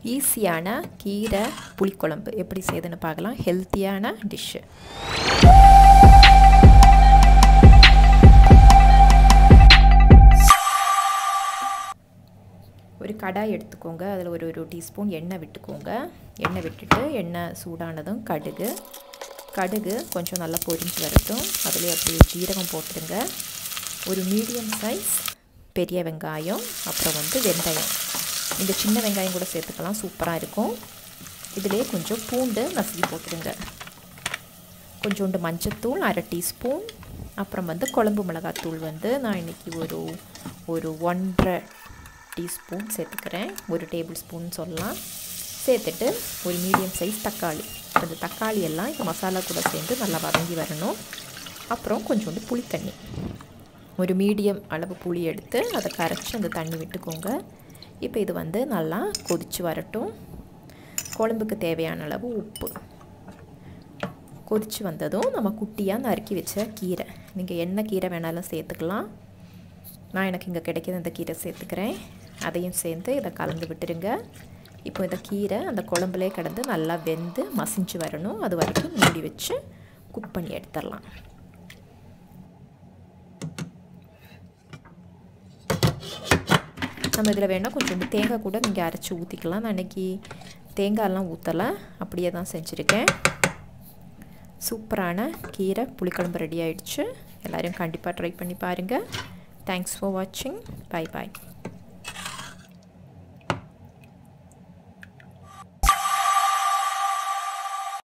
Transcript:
ஈஸியான கீரை புளிக்குழம்பு எப்படி செய்யுதுன்னு பார்க்கலாம் ஹெல்த்தியான டிஷ்ஷு ஒரு கடாய் எடுத்துக்கோங்க அதில் ஒரு ஒரு டீஸ்பூன் எண்ணெய் விட்டுக்கோங்க எண்ணெய் விட்டுட்டு எண்ணெய் சூடானதும் கடுகு கடுகு கொஞ்சம் நல்லா பொரிஞ்சு வரட்டும் அதில் அப்படியே ஜீரகம் போட்டுருங்க ஒரு மீடியம் சைஸ் பெரிய வெங்காயம் அப்புறம் வந்து வெந்தயம் இந்த சின்ன வெங்காயம் கூட சேர்த்துக்கலாம் சூப்பராக இருக்கும் இதிலே கொஞ்சம் பூண்டு நசுக்கி போட்டுருங்க கொஞ்சோண்டு மஞ்சத்தூள் அரை டீஸ்பூன் அப்புறம் வந்து குழம்பு மிளகாத்தூள் வந்து நான் இன்றைக்கி ஒரு ஒரு ஒன்றரை டீஸ்பூன் சேர்த்துக்கிறேன் ஒரு டேபிள் ஸ்பூன் சொல்லலாம் சேர்த்துட்டு ஒரு மீடியம் சைஸ் தக்காளி அந்த தக்காளி எல்லாம் இந்த மசாலா கூட சேர்ந்து நல்லா வதங்கி வரணும் அப்புறம் கொஞ்சோண்டு புளித்தண்ணி ஒரு மீடியம் அளவு புளி எடுத்து அதை கரைச்சி அந்த தண்ணி விட்டுக்கோங்க இப்போ இது வந்து நல்லா கொதித்து வரட்டும் குழம்புக்கு தேவையான அளவு உப்பு கொதித்து வந்ததும் நம்ம குட்டியாக நறுக்கி வச்ச கீரை நீங்கள் என்ன கீரை வேணாலும் சேர்த்துக்கலாம் நான் எனக்கு இங்கே கிடைக்கிற இந்த கீரை சேர்த்துக்கிறேன் அதையும் சேர்ந்து இதை கலந்து விட்டுருங்க இப்போ இந்த கீரை அந்த குழம்புலே கிடந்து நல்லா வெந்து மசிஞ்சு வரணும் அது வரைக்கும் மூடி வச்சு குக் பண்ணி எடுத்துடலாம் நம்ம இதில் வேணால் கொஞ்சோண்டு தேங்காய் கூட நீங்கள் அரைச்சி ஊற்றிக்கலாம் நான் இன்றைக்கி தேங்காயெல்லாம் ஊற்றலை அப்படியே தான் செஞ்சுருக்கேன் சூப்பரான கீரை புளிக்குழம்பு ரெடி ஆகிடுச்சு எல்லோரும் கண்டிப்பாக ட்ரை பண்ணி பாருங்கள் தேங்க்ஸ் ஃபார் வாட்சிங் பை பாய்